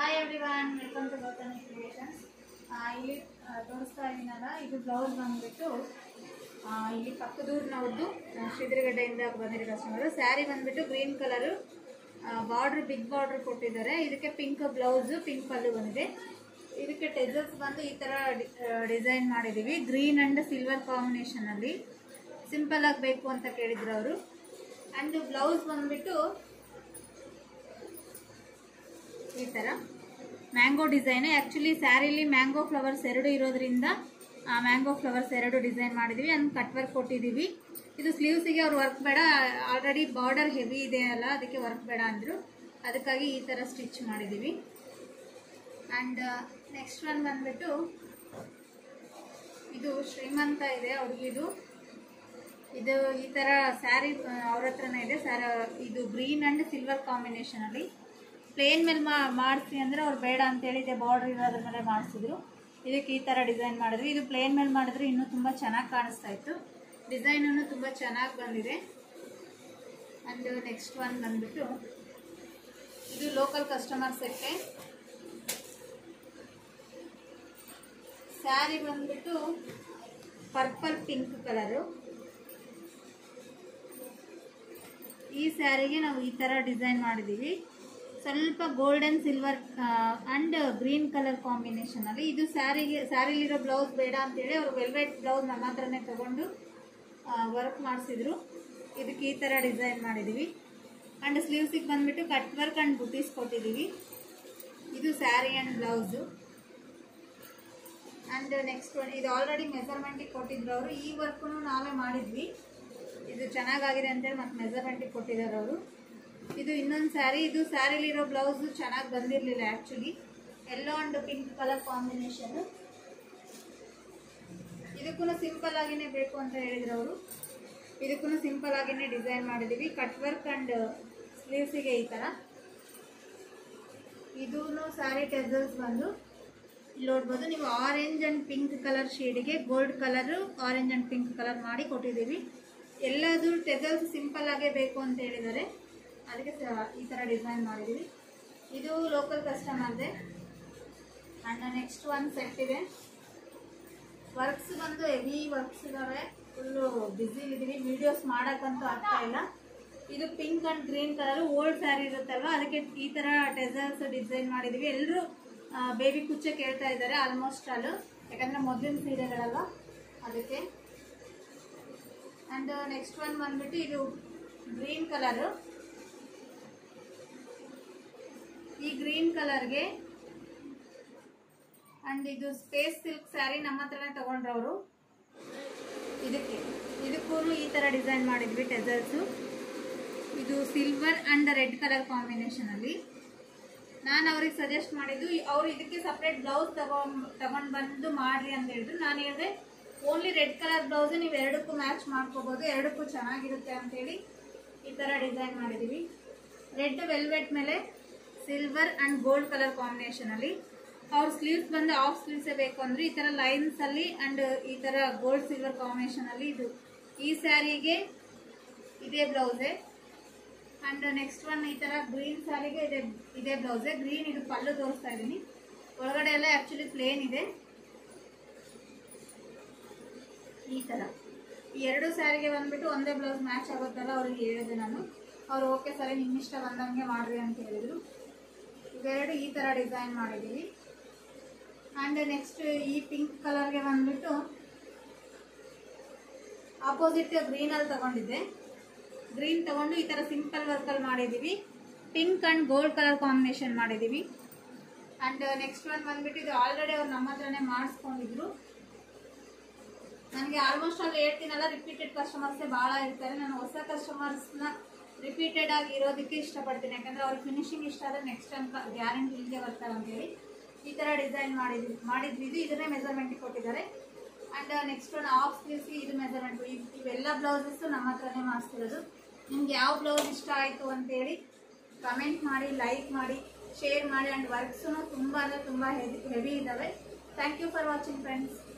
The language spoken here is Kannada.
hi everyone welcome to Gautami creations ಇಲ್ಲಿ ಆ, ತೋರಿಸ್ತಾ ಇದ್ದೀನಲ್ಲ ಇದು ಬ್ಲೌಸ್ ಬಂದ್ಬಿಟ್ಟು ಆ, ಇಲ್ಲಿ ಪಕ್ಕದೂರಿನವ್ರದ್ದು ಶಿದ್ರಗಡ್ಡೆಯಿಂದ ಬಂದಿರೋ ಕಸ್ಟಮರು ಸ್ಯಾರಿ ಬಂದ್ಬಿಟ್ಟು green colour border big border ಕೊಟ್ಟಿದ್ದಾರೆ ಇದಕ್ಕೆ ಪಿಂಕ್ ಬ್ಲೌಸು ಪಿಂಕ್ ಪಲ್ಲು ಬಂದಿದೆ ಇದಕ್ಕೆ ಟೆಸಲ್ಸ್ ಬಂದು ಈ ಥರ ಡಿಸೈನ್ ಮಾಡಿದ್ದೀವಿ ಗ್ರೀನ್ ಆ್ಯಂಡ್ ಸಿಲ್ವರ್ ಕಾಂಬಿನೇಷನಲ್ಲಿ ಸಿಂಪಲ್ ಆಗಿ ಬೇಕು ಅಂತ ಕೇಳಿದ್ರು ಅವರು ಆ್ಯಂಡ್ ಬ್ಲೌಸ್ ಬಂದ್ಬಿಟ್ಟು ಈ ಥರ ಮ್ಯಾಂಗೋ ಡಿಸೈನ್ ಆ್ಯಕ್ಚುಲಿ ಸ್ಯಾರಿಲಿ ಮ್ಯಾಂಗೋ ಫ್ಲವರ್ಸ್ ಎರಡು ಇರೋದ್ರಿಂದ ಆ ಮ್ಯಾಂಗೋ ಫ್ಲವರ್ಸ್ ಎರಡು ಡಿಸೈನ್ ಮಾಡಿದ್ದೀವಿ ಅಂದ್ ಕಟ್ ವರ್ಕ್ ಕೊಟ್ಟಿದ್ದೀವಿ ಇದು ಸ್ಲೀವ್ಸಿಗೆ ಅವ್ರು ವರ್ಕ್ ಬೇಡ ಆಲ್ರೆಡಿ ಬಾರ್ಡರ್ ಹೆವಿ ಇದೆ ಅಲ್ಲ ಅದಕ್ಕೆ ವರ್ಕ್ ಬೇಡ ಅಂದರು ಅದಕ್ಕಾಗಿ ಈ ಥರ ಸ್ಟಿಚ್ ಮಾಡಿದ್ದೀವಿ ಆ್ಯಂಡ್ ನೆಕ್ಸ್ಟ್ ಒನ್ ಬಂದ್ಬಿಟ್ಟು ಇದು ಶ್ರೀಮಂತ ಇದೆ ಅವ್ರಿಗಿದು ಇದು ಈ ಥರ ಸ್ಯಾರಿ ಅವ್ರ ಹತ್ರನೇ ಇದೆ ಸ್ಯಾರ ಇದು ಗ್ರೀನ್ ಆ್ಯಂಡ್ ಸಿಲ್ವರ್ ಕಾಂಬಿನೇಷನಲ್ಲಿ ಪ್ಲೇನ್ ಮೇಲೆ ಮಾ ಮಾಡಿಸಿ ಅಂದರೆ ಅವ್ರು ಬೇಡ ಅಂತೇಳಿ ಇದೆ ಬಾರ್ಡ್ರ್ ಇರೋದ್ರ ಮೇಲೆ ಮಾಡಿಸಿದ್ರು ಇದಕ್ಕೆ ಈ ಥರ ಡಿಸೈನ್ ಮಾಡಿದ್ವಿ ಇದು ಪ್ಲೇನ್ ಮೇಲೆ ಮಾಡಿದ್ರೆ ಇನ್ನೂ ತುಂಬ ಚೆನ್ನಾಗಿ ಕಾಣಿಸ್ತಾ ಇತ್ತು ಡಿಸೈನೂ ತುಂಬ ಚೆನ್ನಾಗಿ ಬಂದಿದೆ ಆ್ಯಂಡ್ ನೆಕ್ಸ್ಟ್ ಒನ್ ಬಂದ್ಬಿಟ್ಟು ಇದು ಲೋಕಲ್ ಕಸ್ಟಮರ್ ಸೆಟ್ಟೆ ಸ್ಯಾರಿ ಬಂದ್ಬಿಟ್ಟು ಪರ್ಪಲ್ ಪಿಂಕ್ ಕಲರು ಈ ಸ್ಯಾರಿಗೆ ನಾವು ಈ ಥರ ಡಿಸೈನ್ ಮಾಡಿದ್ದೀವಿ ಸ್ವಲ್ಪ golden silver and green colour ಕಾಂಬಿನೇಷನಲ್ಲಿ ಇದು ಸ್ಯಾರಿಗೆ ಸ್ಯಾರಿಲಿರೋ ಬ್ಲೌಸ್ ಬೇಡ ಅಂತೇಳಿ ಅವರು ವೆಲ್ವೆಟ್ ಬ್ಲೌಸ್ ನಮ್ಮ ಹತ್ರನೇ ತೊಗೊಂಡು ವರ್ಕ್ ಮಾಡಿಸಿದ್ರು ಇದಕ್ಕೆ ಈ ಥರ ಡಿಸೈನ್ ಮಾಡಿದ್ದೀವಿ ಆ್ಯಂಡ್ ಸ್ಲೀವ್ಸಿಗೆ ಬಂದುಬಿಟ್ಟು ಕಟ್ ವರ್ಕ್ ಆ್ಯಂಡ್ ಬುಟೀಸ್ ಕೊಟ್ಟಿದ್ದೀವಿ ಇದು sari and blouse and next ಇದು ಆಲ್ರೆಡಿ ಮೆಸರ್ಮೆಂಟಿಗೆ ಕೊಟ್ಟಿದ್ರು ಅವರು ಈ ವರ್ಕು ನಾವೇ ಮಾಡಿದ್ವಿ ಇದು ಚೆನ್ನಾಗಾಗಿದೆ ಅಂತೇಳಿ ಮತ್ತೆ ಮೆಸರ್ಮೆಂಟಿಗೆ ಕೊಟ್ಟಿದ್ದಾರೆ ಅವರು ಇದು ಇನ್ನೊಂದು ಸ್ಯಾರಿ ಇದು ಸ್ಯಾರಿಲಿರೋ ಬ್ಲೌಸು ಚೆನ್ನಾಗಿ ಬಂದಿರಲಿಲ್ಲ actually yellow and pink colour combination ಇದಕ್ಕೂ ಸಿಂಪಲ್ ಆಗಿನೇ ಬೇಕು ಅಂತ ಹೇಳಿದ್ರು ಅವರು ಇದಕ್ಕೂ ಸಿಂಪಲ್ ಆಗಿನೇ ಡಿಸೈನ್ ಮಾಡಿದ್ದೀವಿ ಕಟ್ ವರ್ಕ್ ಆ್ಯಂಡ್ ಸ್ಲೀವ್ಸಿಗೆ ಈ ಥರ ಇದೂ ಸ್ಯಾರಿ ಟೆಸಲ್ಸ್ ಬಂದು ಇಲ್ಲಿ ನೋಡ್ಬೋದು ನೀವು ಆರೆಂಜ್ ಆ್ಯಂಡ್ ಪಿಂಕ್ ಕಲರ್ ಶೇಡಿಗೆ gold colour orange and pink colour ಮಾಡಿ ಕೊಟ್ಟಿದ್ದೀವಿ ಎಲ್ಲದು ಟೆಸಲ್ಸ್ ಸಿಂಪಲ್ ಆಗೇ ಬೇಕು ಅಂತ ಹೇಳಿದ್ದಾರೆ ಅದಕ್ಕೆ ಸ- ಈ ಥರ ಡಿಸೈನ್ ಮಾಡಿದ್ದೀವಿ ಇದು ಲೋಕಲ್ ಕಸ್ಟಮರ್ದೆ ಆ್ಯಂಡ್ ನೆಕ್ಸ್ಟ್ ಒನ್ ಸೆಟ್ ಇದೆ ವರ್ಕ್ಸ್ ಬಂದು ಹೆವಿ ವರ್ಕ್ಸ್ ಇದ್ದಾವೆ ಫುಲ್ಲು ಬ್ಯುಸಿಲಿದ್ದೀವಿ ವೀಡಿಯೋಸ್ ಮಾಡೋಕ್ಕಂತೂ ಆಗ್ತಾ ಇಲ್ಲ ಇದು pink and green colour old sari ಇರುತ್ತಲ್ವ ಅದಕ್ಕೆ ಈ ಥರ ಟೆಸಲ್ಸ್ ಡಿಸೈನ್ ಮಾಡಿದ್ದೀವಿ ಎಲ್ಲರೂ ಬೇಬಿ ಕುಚ್ಚೆ ಕೇಳ್ತಾ ಇದ್ದಾರೆ ಆಲ್ಮೋಸ್ಟ್ ಅಲ್ಲೂ ಯಾಕಂದರೆ ಮೊದಲಿನ ಸೀರೆಗಳಲ್ವ ಅದಕ್ಕೆ ಆ್ಯಂಡ್ ನೆಕ್ಸ್ಟ್ ಒನ್ ಬಂದ್ಬಿಟ್ಟು ಇದು ಗ್ರೀನ್ ಕಲರು ಈ ಗ್ರೀನ್ ಕಲರ್ಗೆ ಆ್ಯಂಡ್ ಇದು ಸ್ಪೇಸ್ ಸಿಲ್ಕ್ ಸ್ಯಾರಿ ನಮ್ಮ ಹತ್ರನೇ ತಗೊಂಡ್ರವರು ಇದಕ್ಕೆ ಇದಕ್ಕೂ ಈ ಥರ ಡಿಸೈನ್ ಮಾಡಿದ್ವಿ ಟೆಸಲ್ಸು ಇದು ಸಿಲ್ವರ್ ಆ್ಯಂಡ್ ರೆಡ್ ಕಲರ್ ಕಾಂಬಿನೇಷನಲ್ಲಿ ನಾನು ಅವ್ರಿಗೆ ಸಜೆಸ್ಟ್ ಮಾಡಿದ್ದು ಅವ್ರು ಇದಕ್ಕೆ ಸಪ್ರೇಟ್ ಬ್ಲೌಸ್ ತಗೊಂಡ್ ತಗೊಂಡು ಬಂದು ಮಾಡ್ರಿ ಅಂತ ಹೇಳಿದ್ರು ನಾನು ಹೇಳಿದೆ ಓನ್ಲಿ ರೆಡ್ ಕಲರ್ ಬ್ಲೌಸ್ ನೀವು ಎರಡಕ್ಕೂ ಮ್ಯಾಚ್ ಮಾಡ್ಕೋಬೋದು ಎರಡಕ್ಕೂ ಚೆನ್ನಾಗಿರುತ್ತೆ ಅಂತೇಳಿ ಈ ಥರ ಡಿಸೈನ್ ಮಾಡಿದ್ದೀವಿ ರೆಡ್ ವೆಲ್ವೆಟ್ ಮೇಲೆ ಸಿಲ್ವರ್ ಆ್ಯಂಡ್ ಗೋಲ್ಡ್ ಕಲರ್ ಕಾಂಬಿನೇಷನಲ್ಲಿ ಅವ್ರ ಸ್ಲೀವ್ಸ್ ಬಂದು ಆಫ್ ಸ್ಲೀವ್ಸೇ ಬೇಕು ಅಂದರೆ ಈ ಥರ ಲೈನ್ಸಲ್ಲಿ ಆ್ಯಂಡ್ ಈ ಥರ ಗೋಲ್ಡ್ ಸಿಲ್ವರ್ ಕಾಂಬಿನೇಷನಲ್ಲಿ ಇದು ಈ ಸ್ಯಾರಿಗೆ ಇದೇ ಬ್ಲೌಸೇ ಆ್ಯಂಡ್ ನೆಕ್ಸ್ಟ್ ಒನ್ ಈ ಥರ ಗ್ರೀನ್ ಸ್ಯಾರಿಗೆ ಇದೆ ಇದೇ ಬ್ಲೌಸೇ ಗ್ರೀನ್ ಇದು ಪಲ್ಲು ತೋರಿಸ್ತಾ ಇದ್ದೀನಿ ಒಳಗಡೆ ಎಲ್ಲ ಆ್ಯಕ್ಚುಲಿ ಪ್ಲೇನ್ ಇದೆ ಈ ಥರ ಈ ಎರಡು ಸ್ಯಾರಿಗೆ ಬಂದ್ಬಿಟ್ಟು ಒಂದೇ ಬ್ಲೌಸ್ ಮ್ಯಾಚ್ ಆಗುತ್ತಲ್ಲ ಅವ್ರಿಗೆ ಹೇಳಿದೆ ನಾನು ಅವ್ರು ಓಕೆ ಸರಿ ನಿಮ್ಮ ಇಷ್ಟ ಬಂದಂಗೆ ಮಾಡ್ರಿ ಅಂತ ಹೇಳಿದರು ಇವೆರಡು ಈ ಥರ ಡಿಸೈನ್ ಮಾಡಿದ್ದೀವಿ ಆ್ಯಂಡ್ ನೆಕ್ಸ್ಟ್ ಈ ಪಿಂಕ್ ಕಲರ್ಗೆ ಬಂದ್ಬಿಟ್ಟು ಆಪೋಸಿಟ್ ಗ್ರೀನಲ್ಲಿ ತಗೊಂಡಿದ್ದೆ ಗ್ರೀನ್ ತಗೊಂಡು ಈ ಥರ ಸಿಂಪಲ್ ವರ್ಕಲ್ಲಿ ಮಾಡಿದ್ದೀವಿ pink and gold colour combination ಮಾಡಿದ್ದೀವಿ ಆ್ಯಂಡ್ ನೆಕ್ಸ್ಟ್ ಒನ್ ಬಂದ್ಬಿಟ್ಟು ಇದು ಆಲ್ರೆಡಿ ಅವ್ರು ನಮ್ಮ ಹತ್ರನೇ ಮಾಡಿಸ್ಕೊಂಡಿದ್ರು ನನಗೆ ಆಲ್ಮೋಸ್ಟ್ ಅಲ್ಲಿ ಹೇಳ್ತೀನಲ್ಲ ರಿಪೀಟೆಡ್ ಕಸ್ಟಮರ್ಸೇ ಭಾಳ ಇರ್ತಾರೆ ನಾನು ಹೊಸ ಕಸ್ಟಮರ್ಸ್ನ ರಿಪೀಟೆಡ್ ಆಗಿ ಇರೋದಕ್ಕೆ ಇಷ್ಟಪಡ್ತೀನಿ ಯಾಕಂದರೆ ಅವ್ರಿಗೆ ಫಿನಿಶಿಂಗ್ ಇಷ್ಟ ಆದರೆ ನೆಕ್ಸ್ಟ್ ಟೈಮ್ ಗ್ಯಾರಂಟಿ ಇಲ್ಲದೆ ಬರ್ತಾರೆ ಅಂತೇಳಿ ಈ ಥರ ಡಿಸೈನ್ ಮಾಡಿದ್ವಿ ಮಾಡಿದ್ವಿ ಇದು ಇದನ್ನೇ ಮೆಜರ್ಮೆಂಟಿಗೆ ಕೊಟ್ಟಿದ್ದಾರೆ ಆ್ಯಂಡ್ ನೆಕ್ಸ್ಟ್ ಒನ್ ಆಫ್ ಸ್ಲೀವ್ಸ್ಗೆ ಇದು ಮೆಜರ್ಮೆಂಟ್ ಇವೆಲ್ಲ ಬ್ಲೌಸಸ್ಸು ನಮ್ಮ ಹತ್ರನೇ ಮಾಡಿಸ್ತಿರೋದು ನಿಮ್ಗೆ ಯಾವ ಬ್ಲೌಸ್ ಇಷ್ಟ ಆಯಿತು ಅಂತೇಳಿ ಕಮೆಂಟ್ ಮಾಡಿ ಲೈಕ್ ಮಾಡಿ ಶೇರ್ ಮಾಡಿ ಆ್ಯಂಡ್ ವರ್ಕ್ಸೂ ತುಂಬ ಅಂದರೆ ತುಂಬ ಹೆವಿ ಹೆವಿ ಇದ್ದಾವೆ thank you for watching friends